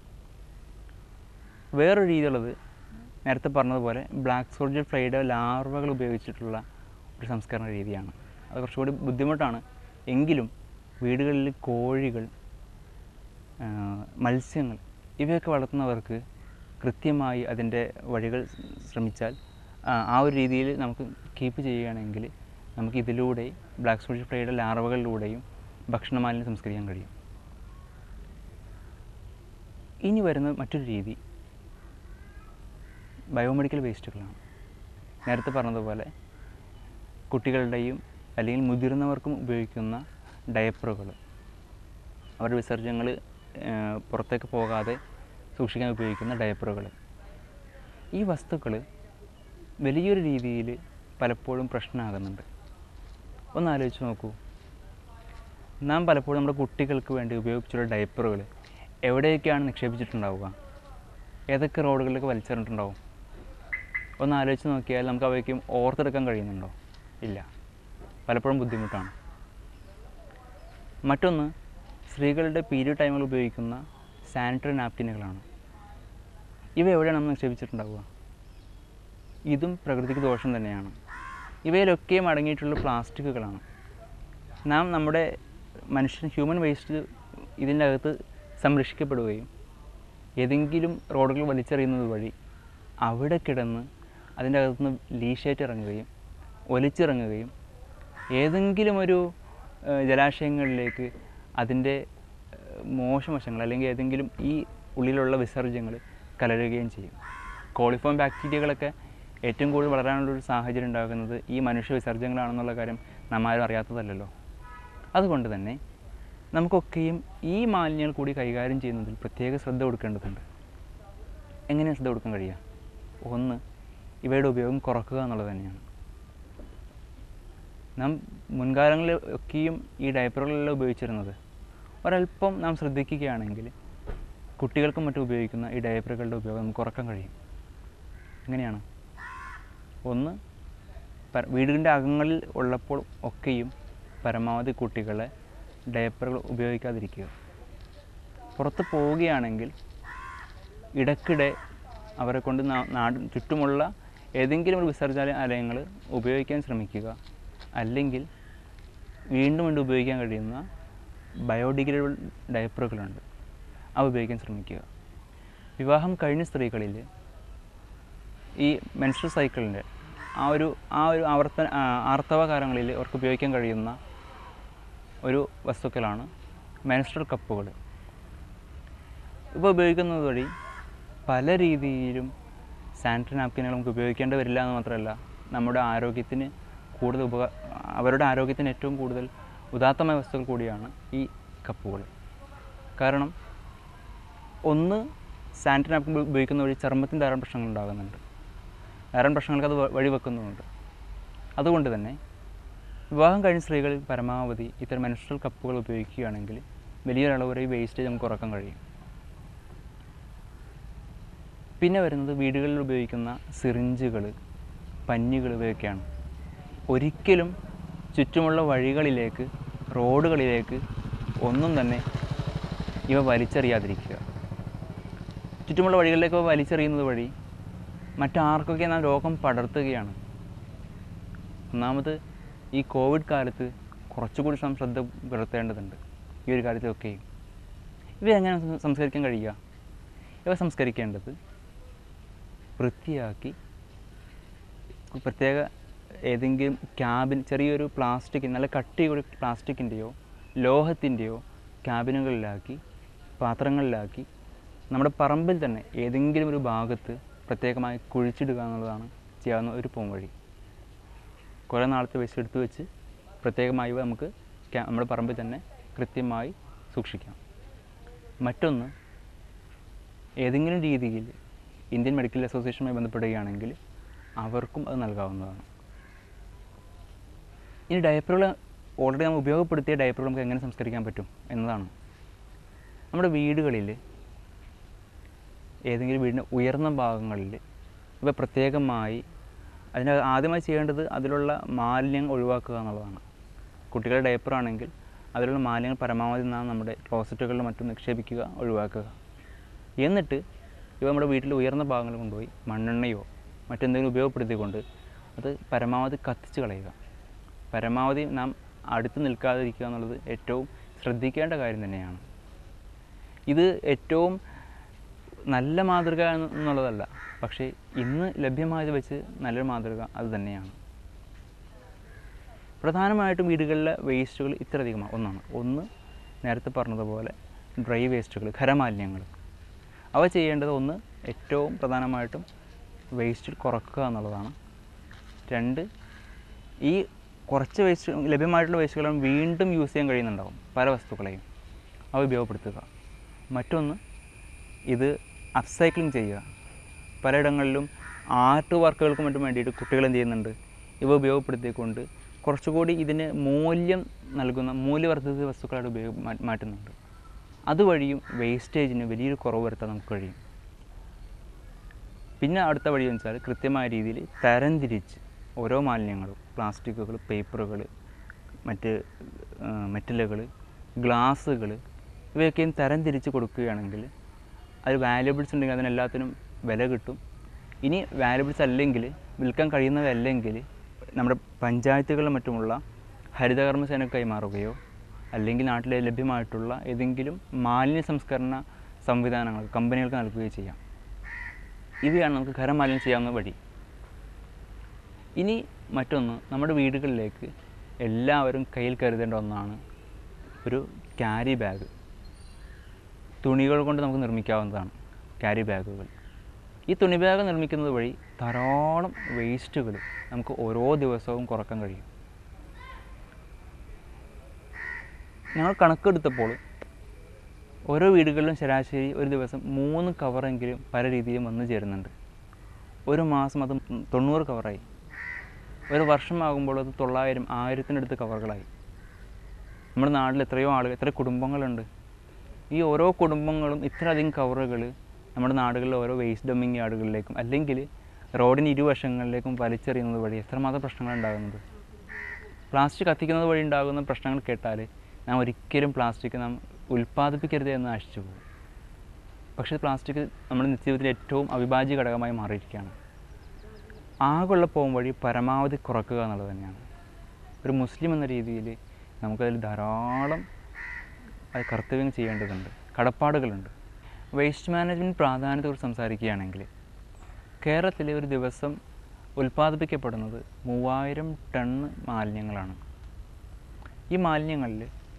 വേറൊരു രീതിയുള്ളത് നേരത്തെ പറഞ്ഞതുപോലെ ബ്ലാക്ക് സോൾജർ ഫ്ലൈയുടെ ലാർവകൾ ഉപയോഗിച്ചിട്ടുള്ള ഒരു സംസ്കരണ രീതിയാണ് അത് കുറച്ചുകൂടി ബുദ്ധിമുട്ടാണ് എങ്കിലും വീടുകളിൽ കോഴികൾ ആ, മത്സ്യങ്ങൾ ഇവയൊക്കെ വളർത്തുന്നവർക്ക് കൃത്യമായി അതിൻ്റെ വഴികൾ ശ്രമിച്ചാൽ ആ, ആ ഒരു രീതിയിൽ നമുക്ക് കീപ്പ് ചെയ്യുകയാണെങ്കിൽ നമുക്ക് ഇതിലൂടെ ബ്ലാക്ക് സോൾജർ ഫ്ലൈയുടെ ലാർവകളിലൂടെയും ഭക്ഷണമാലിന്യം സംസ്കരിക്കാൻ കഴിയും ഇനി വരുന്ന മറ്റൊരു രീതി ബയോമെഡിക്കൽ വേസ്റ്റുകളാണ് നേരത്തെ പറഞ്ഞതുപോലെ കുട്ടികളുടെയും അല്ലെങ്കിൽ മുതിർന്നവർക്കും ഉപയോഗിക്കുന്ന ഡയപ്പറുകൾ അവരുടെ വിസർജ്യങ്ങൾ പുറത്തേക്ക് പോകാതെ സൂക്ഷിക്കാൻ ഉപയോഗിക്കുന്ന ഡയപ്പറുകൾ ഈ വസ്തുക്കൾ വലിയൊരു രീതിയിൽ പലപ്പോഴും പ്രശ്നമാകുന്നുണ്ട് ഒന്ന് ആലോചിച്ച് നോക്കൂ നാം പലപ്പോഴും നമ്മുടെ കുട്ടികൾക്ക് വേണ്ടി ഉപയോഗിച്ചുള്ള ഡയപ്പറുകൾ എവിടെയൊക്കെയാണ് നിക്ഷേപിച്ചിട്ടുണ്ടാവുക ഏതൊക്കെ റോഡുകളിലേക്ക് വലിച്ചെറിഞ്ഞിട്ടുണ്ടാവും ഒന്ന് ആലോചിച്ച് നോക്കിയാൽ നമുക്ക് അവയ്ക്കും ഓർത്തെടുക്കാൻ കഴിയുന്നുണ്ടോ ഇല്ല പലപ്പോഴും ബുദ്ധിമുട്ടാണ് മറ്റൊന്ന് സ്ത്രീകളുടെ പീരിയഡ് ടൈമിൽ ഉപയോഗിക്കുന്ന സാനിറ്ററി നാപ്കിനുകളാണ് ഇവ എവിടെയാണ് നമ്മൾ നിക്ഷേപിച്ചിട്ടുണ്ടാവുക ഇതും പ്രകൃതിക്ക് ദോഷം തന്നെയാണ് ഇവയിലൊക്കെയും അടങ്ങിയിട്ടുള്ള പ്ലാസ്റ്റിക്കുകളാണ് നാം നമ്മുടെ മനുഷ്യൻ ഹ്യൂമൻ വേസ്റ്റ് ഇതിൻ്റെ അകത്ത് സംരക്ഷിക്കപ്പെടുകയും ഏതെങ്കിലും റോഡുകൾ വലിച്ചെറിയുന്നത് വഴി അവിടെ കിടന്ന് അതിൻ്റെ അകത്തുനിന്ന് ലീഷായിട്ട് ഇറങ്ങുകയും ഒലിച്ചിറങ്ങുകയും ഏതെങ്കിലും ഒരു ഏഹ്, ജലാശയങ്ങളിലേക്ക് അതിൻ്റെ ഏഹ്, മോശവശങ്ങൾ അല്ലെങ്കിൽ ഏതെങ്കിലും ഈ ഉള്ളിലുള്ള വിസർജ്യങ്ങൾ കലരുകയും ചെയ്യും കോളിഫോം ബാക്ടീരിയകളൊക്കെ ഏറ്റവും കൂടുതൽ വളരാനുള്ളൊരു സാഹചര്യം ഉണ്ടാകുന്നത് ഈ മനുഷ്യ വിസർജ്യങ്ങളാണെന്നുള്ള കാര്യം നാം ആരും അറിയാത്തതല്ലല്ലോ അതുകൊണ്ട് തന്നെ നമുക്കൊക്കെയും ഈ മാലിന്യങ്ങൾ കൂടി കൈകാര്യം ചെയ്യുന്നതിൽ പ്രത്യേക ശ്രദ്ധ കൊടുക്കേണ്ടതുണ്ട് എങ്ങനെയാണ് ശ്രദ്ധ കൊടുക്കാൻ കഴിയുക ഒന്ന് ഇവയുടെ ഉപയോഗം കുറക്കുക എന്നുള്ളത് തന്നെയാണ് നാം മുൻകാലങ്ങളിൽ ഒക്കെയും ഈ ഡയപ്പറുകളെല്ലാം ഉപയോഗിച്ചിരുന്നത് ഒരല്പം നാം ശ്രദ്ധിക്കുകയാണെങ്കിൽ കുട്ടികൾക്കും മറ്റും ഉപയോഗിക്കുന്ന ഈ ഡയപ്പറുകളുടെ ഉപയോഗം നമുക്ക് കുറക്കാൻ കഴിയും എങ്ങനെയാണ് ഒന്ന് പ- വീടിൻ്റെ അകങ്ങളിൽ ഉള്ളപ്പോൾ ഒക്കെയും പരമാവധി കുട്ടികളെ ഡയപ്പറുകൾ ഉപയോഗിക്കാതിരിക്കുക പുറത്ത് പോവുകയാണെങ്കിൽ ഇടയ്ക്കിടെ അവരെ കൊണ്ട് നാ- നാട് ചുറ്റുമുള്ള ഏതെങ്കിലും ഒരു വിസർജനാലയങ്ങൾ ഉപയോഗിക്കാൻ ശ്രമിക്കുക അല്ലെങ്കിൽ വീണ്ടും വീണ്ടും ഉപയോഗിക്കാൻ കഴിയുന്ന ബയോഡിഗ്രേഡബിൾ ഡയപ്പറുകളുണ്ട് അവ ഉപയോഗിക്കാൻ ശ്രമിക്കുക വിവാഹം കഴിഞ്ഞ സ്ത്രീകളിൽ ഈ മെൻസ്ട്രൽ സൈക്കിളിൻ്റെ ആ ഒരു ആ ഒരു ആവർത്തന ആ, ആർത്തവ കാലങ്ങളിൽ അവർക്ക് ഉപയോഗിക്കാൻ കഴിയുന്ന ഒരു വസ്തുക്കളാണ് മെൻസ്ട്രൽ കപ്പുകൾ ഇപ്പോൾ ഉപയോഗിക്കുന്നത് വഴി പല രീതിയിലും സാനിറ്ററി നാപ്കിനുകൾ നമുക്ക് ഉപയോഗിക്കേണ്ടി വരില്ല എന്ന് മാത്രമല്ല നമ്മുടെ ആരോഗ്യത്തിന് കൂടുതൽ ഉപക അവരുടെ ആരോഗ്യത്തിന് ഏറ്റവും കൂടുതൽ ഉദാത്തമായ വസ്തുക്കൾ കൂടിയാണ് ഈ കപ്പുകൾ കാരണം ഒന്ന് സാനിറ്ററി നാപ്കിൻ ഉപയോഗിക്കുന്ന വഴി ചർമ്മത്തിന് ധാരാളം പ്രശ്നങ്ങൾ ഉണ്ടാകുന്നുണ്ട് ധാരാളം പ്രശ്നങ്ങൾക്ക് അത് വ- വഴിവെക്കുന്നുമുണ്ട് അതുകൊണ്ട് തന്നെ വിവാഹം കഴിഞ്ഞ സ്ത്രീകൾ പരമാവധി ഇത്തരം മെൻസ്ട്രൽ കപ്പുകൾ ഉപയോഗിക്കുകയാണെങ്കിൽ വലിയൊരളവ് വരെ ഈ വേസ്റ്റേജ് നമുക്ക് കുറക്കാൻ കഴിയും പിന്നെ വരുന്നത് വീടുകളിൽ ഉപയോഗിക്കുന്ന സിറിഞ്ചുകൾ പഞ്ഞികൾ ഇവയൊക്കെയാണ് ഒരിക്കലും ചുറ്റുമുള്ള വഴികളിലേക്ക് റോഡുകളിലേക്ക് ഒന്നും തന്നെ ഇവ വലിച്ചെറിയാതിരിക്കുക ചുറ്റുമുള്ള വഴികളിലേക്ക് ഇവ വലിച്ചെറിയുന്നത് വഴി മറ്റാർക്കൊക്കെ നാം രോഗം പടർത്തുകയാണ് ഒന്നാമത് ഈ കോവിഡ് കാലത്ത് കുറച്ചുകൂടി നാം ശ്രദ്ധ പുലർത്തേണ്ടതുണ്ട് ഈ ഒരു കാര്യത്തിലൊക്കെയും ഇവ എങ്ങനെ സം- സംസ്കരിക്കാൻ കഴിയുക ഇവ സംസ്കരിക്കേണ്ടത് വൃത്തിയാക്കി പ്രത്യേക ഏതെങ്കിലും ക്യാബിൻ ചെറിയൊരു പ്ലാസ്റ്റിക് നല്ല കട്ടിയുള്ള പ്ലാസ്റ്റിക്കിൻ്റെയോ ലോഹത്തിൻ്റെയോ ക്യാബിനുകളിലാക്കി പാത്രങ്ങളിലാക്കി നമ്മുടെ പറമ്പിൽ തന്നെ ഏതെങ്കിലും ഒരു ഭാഗത്ത് പ്രത്യേകമായി കുഴിച്ചിടുക എന്നുള്ളതാണ് ചെയ്യാവുന്ന ഒരു പോംവഴി കുറേ നാളത്തെ വേസ്റ്റ് എടുത്ത് വെച്ച് പ്രത്യേകമായി ഇവ നമുക്ക് ക്യാ- നമ്മുടെ പറമ്പിൽ തന്നെ കൃത്യമായി സൂക്ഷിക്കാം മറ്റൊന്ന് ഏതെങ്കിലും രീതിയിൽ ഇന്ത്യൻ മെഡിക്കൽ അസോസിയേഷനുമായി ബന്ധപ്പെടുകയാണെങ്കിൽ അവർക്കും അത് നൽകാവുന്നതാണ് ഇനി ഡയപ്പറുകൾ ഓൾറെഡി നമ്മൾ ഉപയോഗപ്പെടുത്തിയ ഡയപ്പറുകൾ നമുക്ക് എങ്ങനെ സംസ്കരിക്കാൻ പറ്റും എന്നതാണ് നമ്മുടെ വീടുകളിൽ ഏതെങ്കിലും വീടിൻ്റെ ഉയർന്ന ഭാഗങ്ങളിൽ ഇവ പ്രത്യേകമായി അതിന് ആദ്യമായി ചെയ്യേണ്ടത് അതിലുള്ള മാലിന്യം ഒഴിവാക്കുക എന്നുള്ളതാണ് കുട്ടികളുടെ ഡയപ്പർ ആണെങ്കിൽ അതിലുള്ള മാലിന്യങ്ങൾ പരമാവധി നാം നമ്മുടെ ക്ലോസറ്റുകളിലും മറ്റും നിക്ഷേപിക്കുക ഒഴിവാക്കുക എന്നിട്ട് ഇവ നമ്മുടെ വീട്ടിൽ ഉയർന്ന ഭാഗങ്ങളിൽ കൊണ്ടുപോയി മണ്ണെണ്ണയോ മറ്റെന്തെങ്കിലും ഉപയോഗപ്പെടുത്തിക്കൊണ്ട് അത് പരമാവധി കത്തിച്ച് കളയുക പരമാവധി നാം അടുത്ത് നിൽക്കാതിരിക്കുക എന്നുള്ളത് ഏറ്റവും ശ്രദ്ധിക്കേണ്ട കാര്യം തന്നെയാണ് ഇത് ഏറ്റവും നല്ല മാതൃക എന്ന് എന്നുള്ളതല്ല പക്ഷേ ഇന്ന് ലഭ്യമായത് വെച്ച് നല്ലൊരു മാതൃക അത് തന്നെയാണ് പ്രധാനമായിട്ടും വീടുകളിലെ വേസ്റ്റുകൾ ഇത്രയധികമാണ് ഒന്നാണ് ഒന്ന് നേരത്തെ പറഞ്ഞതുപോലെ ഡ്രൈ വേസ്റ്റുകൾ ഖരമാലിന്യങ്ങൾ അവ ചെയ്യേണ്ടത് ഒന്ന് ഏറ്റവും പ്രധാനമായിട്ടും വേസ്റ്റ് കുറക്കുക എന്നുള്ളതാണ് രണ്ട് ഈ കുറച്ച് വേസ്റ്റ് ലഭ്യമായിട്ടുള്ള വേസ്റ്റുകളും വീണ്ടും യൂസ് ചെയ്യാൻ കഴിയുന്നുണ്ടാവും പല വസ്തുക്കളെയും അവ ഉപയോഗപ്പെടുത്തുക മറ്റൊന്ന് ഇത് അപ്സൈക്ലിംഗ് ചെയ്യുക പലയിടങ്ങളിലും ആർട്ട് വർക്കുകൾക്കും മറ്റും വേണ്ടിയിട്ട് കുട്ടികൾ എന്ത് ചെയ്യുന്നുണ്ട് ഇവ ഉപയോഗപ്പെടുത്തിക്കൊണ്ട് കുറച്ചുകൂടി ഇതിന് മൂല്യം നൽകുന്ന മൂല്യവർദ്ധിത വസ്തുക്കളായിട്ട് ഉപയോഗ മാ- മാറ്റുന്നുണ്ട് അതുവഴിയും വേസ്റ്റേജിന് വലിയൊരു കുറവ് വരുത്താൻ നമുക്ക് കഴിയും പിന്നെ അടുത്ത വഴി എന്ന് വെച്ചാൽ കൃത്യമായ രീതിയിൽ തരംതിരിച്ച് ഓരോ മാലിന്യങ്ങളും പ്ലാസ്റ്റിക്കുകൾ പേപ്പറുകൾ മറ്റ് മെറ്റലുകൾ ഗ്ലാസ്സുകൾ ഇവയൊക്കെയും തരംതിരിച്ച് കൊടുക്കുകയാണെങ്കിൽ അത് വാല്യബിൾസ് ഉണ്ടെങ്കിൽ അതിനെല്ലാത്തിനും വില കിട്ടും ഇനി വാല്യബിൾസ് അല്ലെങ്കിൽ വിൽക്കാൻ കഴിയുന്നവയല്ലെങ്കിൽ നമ്മുടെ പഞ്ചായത്തുകളിലും മറ്റുമുള്ള ഹരിതകർമ്മസേനക്ക് കൈമാറുകയോ അല്ലെങ്കിൽ നാട്ടിലെ ലഭ്യമായിട്ടുള്ള ഏതെങ്കിലും മാലിന്യ സംസ്കരണ സംവിധാനങ്ങൾ കമ്പനികൾക്ക് നൽകുകയോ ചെയ്യാം ഇവയാണ് നമുക്ക് ഖരമാലിന്യം ചെയ്യാവുന്ന വഴി ഇനി മറ്റൊന്ന് നമ്മുടെ വീടുകളിലേക്ക് എല്ലാവരും കയ്യിൽ കരുതേണ്ട ഒന്നാണ് ഒരു ക്യാരി ബാഗ് തുണികൾ കൊണ്ട് നമുക്ക് നിർമ്മിക്കാവുന്നതാണ് ക്യാരി ബാഗുകൾ ഈ തുണി ബാഗ് നിർമ്മിക്കുന്നത് വഴി ധാരാളം വേസ്റ്റുകൾ നമുക്ക് ഓരോ ദിവസവും കുറക്കാൻ കഴിയും ഞങ്ങൾ കണക്കെടുത്തപ്പോൾ ഓരോ വീടുകളിലും ശരാശരി ഒരു ദിവസം മൂന്ന് കവറെങ്കിലും പല രീതിയിലും വന്നു ചേരുന്നുണ്ട് ഒരു മാസം അത് തൊണ്ണൂറ് കവറായി ഒരു വർഷമാകുമ്പോൾ അത് തൊള്ളായിരം ആയിരത്തിനടുത്ത് കവറുകളായി നമ്മുടെ നാട്ടിൽ എത്രയോ ആളുകൾ എത്ര കുടുംബങ്ങളുണ്ട് ഈ ഓരോ കുടുംബങ്ങളും ഇത്രയധികം കവറുകൾ നമ്മുടെ നാടുകളിലെ ഓരോ വേസ്റ്റ് ഡമ്മിങ് യാർഡുകളിലേക്കും അല്ലെങ്കിൽ റോഡിന് ഇരുവശങ്ങളിലേക്കും വലിച്ചെറിയുന്നത് വഴി എത്രമാത്രം പ്രശ്നങ്ങൾ ഉണ്ടാകുന്നത് പ്ലാസ്റ്റിക് കത്തിക്കുന്നത് വഴി ഉണ്ടാകുന്ന പ്രശ്നങ്ങൾ കേട്ടാൽ നാം ഒരിക്കലും പ്ലാസ്റ്റിക് നാം ഉൽപ്പാദിപ്പിക്കരുത് എന്ന് ആശിച്ചു പോകും പക്ഷേ പ്ലാസ്റ്റിക് നമ്മുടെ നിത്യജീവിതത്തിലെ ഏറ്റവും അവിഭാജ്യ ഘടകമായി മാറിയിരിക്കുകയാണ് ആകുള്ള പോകും വഴി പരമാവധി കുറക്കുക എന്നുള്ളത് തന്നെയാണ് ഒരു മുസ്ലിം എന്ന രീതിയിൽ നമുക്കതിൽ ധാരാളം അത് കർത്തവ്യം ചെയ്യേണ്ടതുണ്ട് കടപ്പാടുകളുണ്ട് വേസ്റ്റ് മാനേജ്മെൻറ്റ് പ്രാധാന്യത്തെക്കുറിച്ച് സംസാരിക്കുകയാണെങ്കിൽ കേരളത്തിലെ ഒരു ദിവസം ഉൽപ്പാദിപ്പിക്കപ്പെടുന്നത് മൂവായിരം ടണ്ണ് മാലിന്യങ്ങളാണ് ഈ മാലിന്യങ്ങളിൽ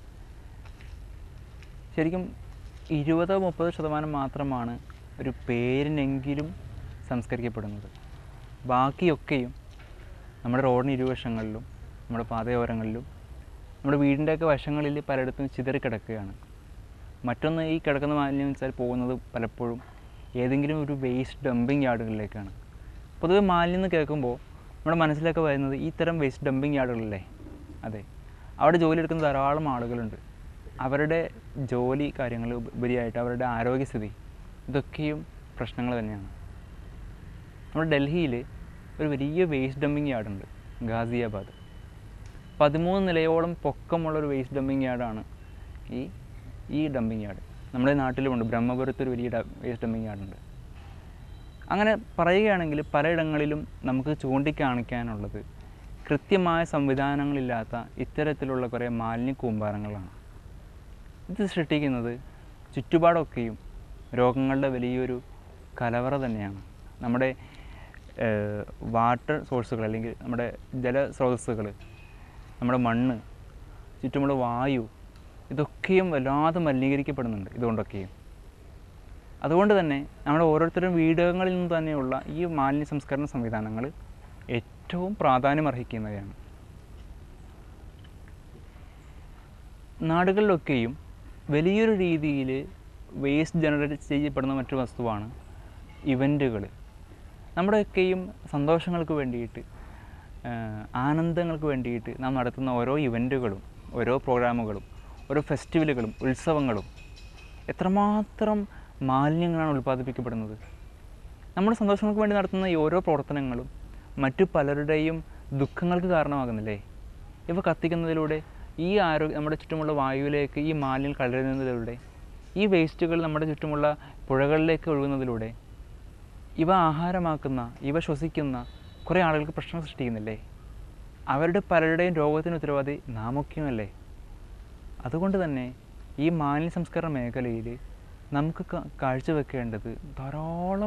ശരിക്കും ഇരുപതോ മുപ്പതോ ശതമാനം മാത്രമാണ് ഒരു പേരിനെങ്കിലും സംസ്കരിക്കപ്പെടുന്നത് ബാക്കിയൊക്കെയും നമ്മുടെ റോഡിന് ഇരുവശങ്ങളിലും നമ്മുടെ പാതയോരങ്ങളിലും നമ്മുടെ വീടിൻ്റെയൊക്കെ വശങ്ങളിൽ പലയിടത്തും ചിതറിക്കിടക്കുകയാണ് മറ്റൊന്ന് ഈ കിടക്കുന്ന മാലിന്യം വെച്ചാൽ പോകുന്നത് പലപ്പോഴും ഏതെങ്കിലും ഒരു വേസ്റ്റ് ഡംപിങ് യാർഡുകളിലേക്കാണ് പൊതുവെ മാലിന്യം എന്ന് കേൾക്കുമ്പോൾ നമ്മുടെ മനസ്സിലൊക്കെ വരുന്നത് ഈ തരം വേസ്റ്റ് ഡംപിങ് യാർഡുകളല്ലേ അതെ അവിടെ ജോലി എടുക്കുന്ന ധാരാളം ആളുകളുണ്ട് അവരുടെ ജോലി കാര്യങ്ങൾ ഉപരിയായിട്ട് അവരുടെ ആരോഗ്യസ്ഥിതി ഇതൊക്കെയും പ്രശ്നങ്ങൾ തന്നെയാണ് നമ്മുടെ ഡൽഹിയിൽ ഒരു വലിയ വേസ്റ്റ് ഡംപിങ് യാർഡുണ്ട് ഗാസിയാബാദ് പതിമൂന്ന് നിലയോളം പൊക്കമുള്ളൊരു വേസ്റ്റ് ഡംപിങ് യാർഡാണ് ഈ ഈ ഡംപിങ് യാർഡ് നമ്മുടെ നാട്ടിലുമുണ്ട് ബ്രഹ്മപുരത്ത് ഒരു വലിയ വേസ്റ്റ് ഡംപിങ് യാർഡുണ്ട് അങ്ങനെ പറയുകയാണെങ്കിൽ പലയിടങ്ങളിലും നമുക്ക് ചൂണ്ടിക്കാണിക്കാനുള്ളത് കൃത്യമായ സംവിധാനങ്ങളില്ലാത്ത ഇത്തരത്തിലുള്ള കുറേ മാലിന്യ കൂമ്പാരങ്ങളാണ് ഇത് സൃഷ്ടിക്കുന്നത് ചുറ്റുപാടൊക്കെയും രോഗങ്ങളുടെ വലിയൊരു കലവറ തന്നെയാണ് നമ്മുടെ വാട്ടർ സോഴ്സുകൾ അല്ലെങ്കിൽ നമ്മുടെ ജലസ്രോതസ്സുകൾ നമ്മുടെ മണ്ണ് ചുറ്റുമുള്ള വായു ഇതൊക്കെയും വല്ലാതെ മലിനീകരിക്കപ്പെടുന്നുണ്ട് ഇതുകൊണ്ടൊക്കെയും അതുകൊണ്ട് തന്നെ നമ്മുടെ ഓരോരുത്തരും വീടുകളിൽ നിന്ന് തന്നെയുള്ള ഈ മാലിന്യ സംസ്കരണ സംവിധാനങ്ങൾ ഏറ്റവും പ്രാധാന്യമർഹിക്കുന്നവയാണ് നാടുകളിലൊക്കെയും വലിയൊരു രീതിയിൽ വേസ്റ്റ് ജനറേറ്റ് ചെയ്യപ്പെടുന്ന മറ്റൊരു വസ്തുവാണ് ഇവൻറ്റുകൾ നമ്മുടെയൊക്കെയും സന്തോഷങ്ങൾക്ക് വേണ്ടിയിട്ട് ആഹ് ആനന്ദങ്ങൾക്ക് വേണ്ടിയിട്ട് നാം നടത്തുന്ന ഓരോ ഇവൻറ്റുകളും ഓരോ പ്രോഗ്രാമുകളും ഓരോ ഫെസ്റ്റിവലുകളും ഉത്സവങ്ങളും എത്രമാത്രം മാലിന്യങ്ങളാണ് ഉൽപ്പാദിപ്പിക്കപ്പെടുന്നത് നമ്മുടെ സന്തോഷങ്ങൾക്ക് വേണ്ടി നടത്തുന്ന ഈ ഓരോ പ്രവർത്തനങ്ങളും മറ്റു പലരുടെയും ദുഃഖങ്ങൾക്ക് കാരണമാകുന്നില്ലേ ഇവ കത്തിക്കുന്നതിലൂടെ ഈ ആരോഗ്യ നമ്മുടെ ചുറ്റുമുള്ള വായുവിലേക്ക് ഈ മാലിന്യം കലരുന്നതിലൂടെ ഈ വേസ്റ്റുകൾ നമ്മുടെ ചുറ്റുമുള്ള പുഴകളിലേക്ക് ഒഴുകുന്നതിലൂടെ ഇവ ആഹാരമാക്കുന്ന ഇവ ശ്വസിക്കുന്ന കുറേ ആളുകൾക്ക് പ്രശ്നം സൃഷ്ടിക്കുന്നില്ലേ അവരുടെ പലരുടെയും രോഗത്തിന് ഉത്തരവാദി നാമൊക്കെയുമല്ലേ അതുകൊണ്ട് തന്നെ ഈ മാലിന്യ സംസ്കരണ മേഖലയിൽ നമുക്ക് ക- കാഴ്ചവെക്കേണ്ടത് ധാരാളം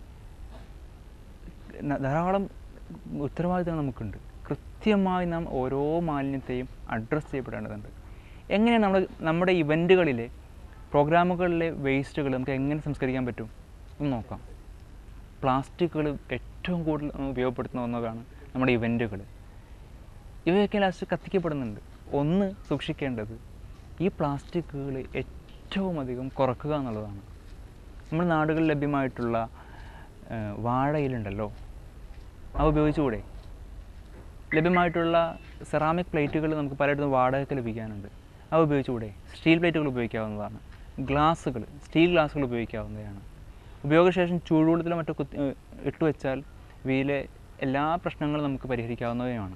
ന- ധാരാളം ഉത്തരവാദിത്തങ്ങൾ നമുക്കുണ്ട് കൃത്യമായി നാം ഓരോ മാലിന്യത്തെയും അഡ്രസ്സ് ചെയ്യപ്പെടേണ്ടതുണ്ട് എങ്ങനെയാണ് നമ്മൾ നമ്മുടെ ഇവൻറ്റുകളിലെ പ്രോഗ്രാമുകളിലെ വേസ്റ്റുകൾ നമുക്ക് എങ്ങനെ സംസ്കരിക്കാൻ പറ്റും ഒന്ന് നോക്കാം പ്ലാസ്റ്റിക്കുകൾ ഏറ്റവും കൂടുതൽ ഉപയോഗപ്പെടുത്തുന്ന ഒന്നതാണ് നമ്മുടെ ഇവൻറ്റുകൾ ഇവയൊക്കെ ലാസ്റ്റ് കത്തിക്കപ്പെടുന്നുണ്ട് ഒന്ന് സൂക്ഷിക്കേണ്ടത് ഈ പ്ലാസ്റ്റിക്കുകൾ ഏറ്റവും അധികം കുറക്കുക എന്നുള്ളതാണ് നമ്മുടെ നാടുകളിൽ ലഭ്യമായിട്ടുള്ള ആ, വാഴയിലുണ്ടല്ലോ അവ ഉപയോഗിച്ചുകൂടെ ലഭ്യമായിട്ടുള്ള സെറാമിക് പ്ലേറ്റുകൾ നമുക്ക് പലയിടത്തും വാടകയ്ക്ക് ലഭിക്കാനുണ്ട് അവ ഉപയോഗിച്ചുകൂടെ സ്റ്റീൽ പ്ലേറ്റുകൾ ഉപയോഗിക്കാവുന്നതാണ് ഗ്ലാസ്സുകൾ സ്റ്റീൽ ഗ്ലാസ്സുകൾ ഉപയോഗിക്കാവുന്നതാണ് ഉപയോഗശേഷം ചൂടുവെള്ളത്തിലോ മറ്റോ കുത്തി ഏഹ് ഇട്ട് വെച്ചാൽ ഇവയിലെ എല്ലാ പ്രശ്നങ്ങളും നമുക്ക് പരിഹരിക്കാവുന്നവയാണ്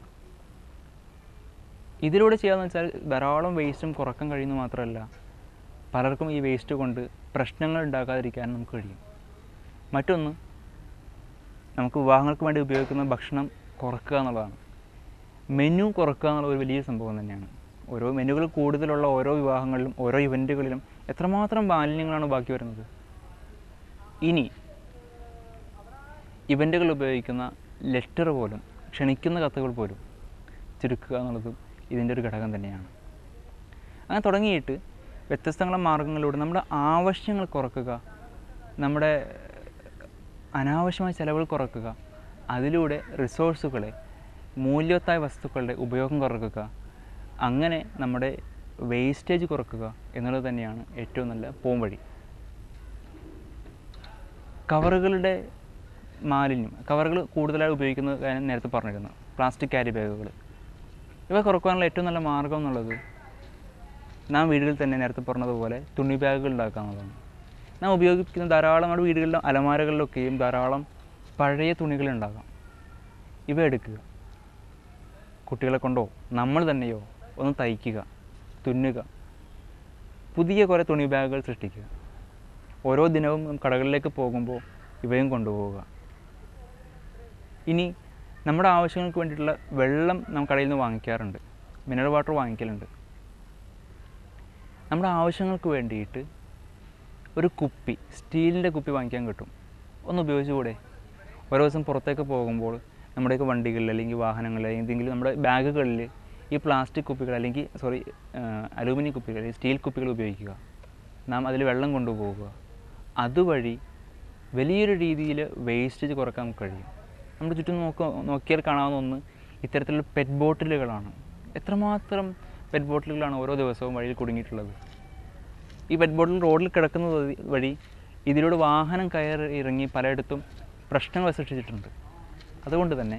ഇതിലൂടെ ചെയ്യാമെന്ന് വെച്ചാൽ ധാരാളം വേസ്റ്റും കുറക്കാൻ കഴിയുന്നത് മാത്രമല്ല പലർക്കും ഈ വേസ്റ്റ് കൊണ്ട് പ്രശ്നങ്ങൾ ഉണ്ടാക്കാതിരിക്കാൻ നമുക്ക് കഴിയും മറ്റൊന്ന് നമുക്ക് വിവാഹങ്ങൾക്ക് വേണ്ടി ഉപയോഗിക്കുന്ന ഭക്ഷണം കുറക്കുക എന്നുള്ളതാണ് മെനു കുറക്കുക എന്നുള്ള ഒരു വലിയ സംഭവം തന്നെയാണ് ഓരോ മെനുകൾ കൂടുതലുള്ള ഓരോ വിവാഹങ്ങളിലും ഓരോ ഇവൻറ്റുകളിലും എത്രമാത്രം മാലിന്യങ്ങളാണ് ബാക്കി വരുന്നത് ഇനി ഇവൻറ്റുകൾ ഉപയോഗിക്കുന്ന ലെറ്റർ പോലും ക്ഷണിക്കുന്ന കത്തുകൾ പോലും ചുരുക്കുക എന്നുള്ളതും ഇതിൻ്റെ ഒരു ഘടകം തന്നെയാണ് അങ്ങനെ തുടങ്ങിയിട്ട് വ്യത്യസ്തങ്ങളെ മാർഗങ്ങളിലൂടെ നമ്മുടെ ആവശ്യങ്ങൾ കുറക്കുക നമ്മുടെ അനാവശ്യമായ ചിലവുകൾ കുറക്കുക അതിലൂടെ റിസോഴ്സുകളെ മൂല്യവത്തായ വസ്തുക്കളുടെ ഉപയോഗം കുറക്കുക അങ്ങനെ നമ്മുടെ വേസ്റ്റേജ് കുറക്കുക എന്നുള്ളത് തന്നെയാണ് ഏറ്റവും നല്ല പോംവഴി കവറുകളുടെ മാലിന്യം കവറുകൾ കൂടുതലായി ഉപയോഗിക്കുന്നത് ഞാൻ നേരത്തെ പറഞ്ഞിരുന്നു പ്ലാസ്റ്റിക് ക്യാരി ബാഗുകൾ ഇവ കുറക്കാനുള്ള ഏറ്റവും നല്ല മാർഗം എന്നുള്ളത് നാം വീടുകളിൽ തന്നെ നേരത്തെ പറഞ്ഞതുപോലെ തുണി ബാഗുകൾ ഉണ്ടാക്കുക എന്നുള്ളതാണ് നാം ഉപയോഗിക്കുന്ന ധാരാളം നമ്മുടെ വീടുകളിലും അലമാരകളിലൊക്കെയും ധാരാളം പഴയ തുണികളുണ്ടാകാം ഇവ എടുക്കുക കുട്ടികളെ കൊണ്ടോ നമ്മൾ തന്നെയോ ഒന്ന് തയ്ക്കുക തുന്നുക പുതിയ കുറേ തുണി ബാഗുകൾ സൃഷ്ടിക്കുക ഓരോ ദിനവും നാം കടകളിലേക്ക് പോകുമ്പോൾ ഇവയും കൊണ്ടുപോവുക ഇനി നമ്മുടെ ആവശ്യങ്ങൾക്ക് വേണ്ടിയിട്ടുള്ള വെള്ളം നാം കടയിൽ നിന്ന് വാങ്ങിക്കാറുണ്ട് മിനറൽ വാട്ടർ വാങ്ങിക്കലുണ്ട് നമ്മുടെ ആവശ്യങ്ങൾക്ക് വേണ്ടിയിട്ട് ഒരു കുപ്പി സ്റ്റീലിൻ്റെ കുപ്പി വാങ്ങിക്കാൻ കിട്ടും ഒന്ന് ഉപയോഗിച്ചുകൂടെ ഓരോ ദിവസം പുറത്തേക്ക് പോകുമ്പോൾ നമ്മുടെയൊക്കെ വണ്ടികളിൽ അല്ലെങ്കിൽ വാഹനങ്ങളിൽ എന്തെങ്കിലും നമ്മുടെ ബാഗുകളിൽ ഈ പ്ലാസ്റ്റിക് കുപ്പികൾ അല്ലെങ്കിൽ സോറി അലൂമിനിയം കുപ്പികൾ അല്ലെങ്കിൽ സ്റ്റീൽ കുപ്പികൾ ഉപയോഗിക്കുക നാം അതിൽ വെള്ളം കൊണ്ടുപോകുക അതുവഴി വലിയൊരു രീതിയിൽ വേസ്റ്റേജ് കുറക്കാൻ നമുക്ക് കഴിയും നമ്മുടെ ചുറ്റും നോക്ക നോക്കിയാൽ കാണാവുന്ന ഒന്ന് ഇത്തരത്തിലുള്ള പെറ്റ് ബോട്ടിലുകളാണ് എത്രമാത്രം പെറ്റ് ബോട്ടിലുകളാണ് ഓരോ ദിവസവും വഴിയിൽ കുടുങ്ങിയിട്ടുള്ളത് ഈ പെറ്റ് ബോട്ടിൽ റോഡിൽ കിടക്കുന്നത് വഴി- വഴി ഇതിലൂടെ വാഹനം കയറി ഇറങ്ങി പലയിടത്തും പ്രശ്നങ്ങൾ സൃഷ്ടിച്ചിട്ടുണ്ട് അതുകൊണ്ട് തന്നെ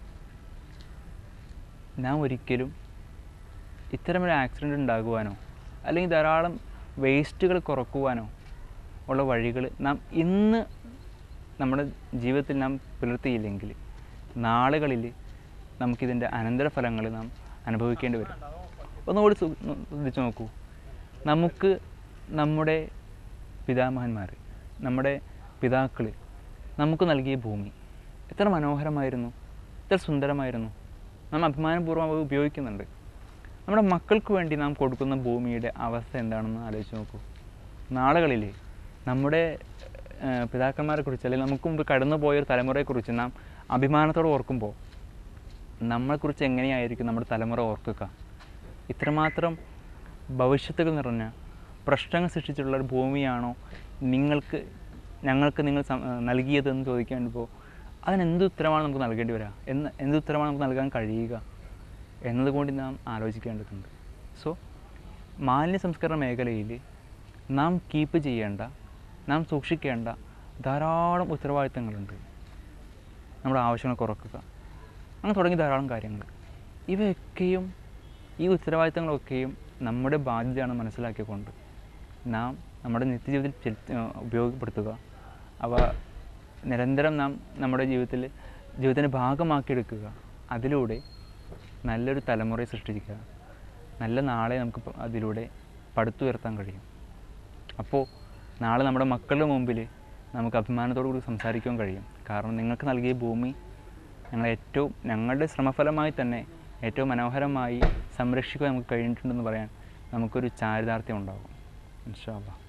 നാം ഒരിക്കലും ഇത്തരമൊരു ആക്സിഡൻറ്റ് ഉണ്ടാകുവാനോ അല്ലെങ്കിൽ ധാരാളം വേസ്റ്റുകൾ കുറക്കുവാനോ ഉള്ള വഴികൾ നാം ഇന്ന് നമ്മുടെ ജീവിതത്തിൽ നാം പുലർത്തിയില്ലെങ്കിൽ നാളുകളിൽ നമുക്കിതിൻ്റെ അനന്തരഫലങ്ങൾ നാം അനുഭവിക്കേണ്ടി വരും ഒന്നുകൂടി സു- ഒന്ന് ശ്രദ്ധിച്ച് നോക്കൂ നമുക്ക് നമ്മുടെ പിതാമഹന്മാർ നമ്മുടെ പിതാക്കൾ നമുക്ക് നൽകിയ ഭൂമി എത്ര മനോഹരമായിരുന്നു എത്ര സുന്ദരമായിരുന്നു നാം അഭിമാനപൂർവ്വം അവ ഉപയോഗിക്കുന്നുണ്ട് നമ്മുടെ മക്കൾക്ക് വേണ്ടി നാം കൊടുക്കുന്ന ഭൂമിയുടെ അവസ്ഥ എന്താണെന്ന് ആലോചിച്ച് നോക്കൂ നാളുകളിൽ നമ്മുടെ ഏഹ്, പിതാക്കന്മാരെക്കുറിച്ച് അല്ലെങ്കിൽ നമുക്ക് മുമ്പ് കടന്നു പോയൊരു തലമുറയെക്കുറിച്ച് നാം അഭിമാനത്തോടെ ഓർക്കുമ്പോൾ നമ്മളെക്കുറിച്ച് എങ്ങനെയായിരിക്കും നമ്മുടെ തലമുറ ഓർക്കുക ഇത്രമാത്രം ഭവിഷ്യത്തുകൾ നിറഞ്ഞ പ്രശ്നങ്ങൾ സൃഷ്ടിച്ചിട്ടുള്ള ഒരു ഭൂമിയാണോ നിങ്ങൾക്ക് ഞങ്ങൾക്ക് നിങ്ങൾ സം- ഏഹ് നൽകിയതെന്ന് ചോദിക്കുമ്പോൾ അതിനെന്ത് ഉത്തരമാണ് നമുക്ക് നൽകേണ്ടി വരിക എന്ന് എന്ത് ഉത്തരമാണ് നമുക്ക് നൽകാൻ കഴിയുക എന്നതുകൊണ്ട് നാം ആലോചിക്കേണ്ടതുണ്ട് സോ മാലിന്യ സംസ്കരണ മേഖലയിൽ നാം കീപ്പ് ചെയ്യേണ്ട നാം സൂക്ഷിക്കേണ്ട ധാരാളം ഉത്തരവാദിത്തങ്ങളുണ്ട് നമ്മുടെ ആവശ്യങ്ങൾ കുറക്കുക അങ്ങനെ തുടങ്ങി ധാരാളം കാര്യങ്ങൾ ഇവയൊക്കെയും ഈ ഉത്തരവാദിത്തങ്ങളൊക്കെയും നമ്മുടെ ബാധ്യതയാണെന്ന് മനസ്സിലാക്കിക്കൊണ്ട് നാം നമ്മുടെ നിത്യജീവിതത്തിൽ ചെലുത്തി ഏഹ് ഉപയോഗപ്പെടുത്തുക അവ നിരന്തരം നാം നമ്മുടെ ജീവിതത്തിൽ ജീവിതത്തിൻ്റെ ഭാഗമാക്കിയെടുക്കുക അതിലൂടെ നല്ലൊരു തലമുറയെ സൃഷ്ടിക്കുക നല്ല നാളെ നമുക്ക് പ- അതിലൂടെ പടുത്തുയർത്താൻ കഴിയും അപ്പോൾ നാളെ നമ്മുടെ മക്കളുടെ മുമ്പിൽ നമുക്ക് അഭിമാനത്തോടു കൂടി സംസാരിക്കാൻ കഴിയും കാരണം നിങ്ങൾക്ക് നൽകിയ ഭൂമി ഞങ്ങൾ ഏറ്റവും ഞങ്ങളുടെ ശ്രമഫലമായി തന്നെ ഏറ്റവും മനോഹരമായി സംരക്ഷിക്കാൻ നമുക്ക് കഴിഞ്ഞിട്ടുണ്ടെന്ന് പറയാൻ നമുക്കൊരു ചാരിതാർത്ഥ്യം ഉണ്ടാകും ഇൻഷാ അല്ലാ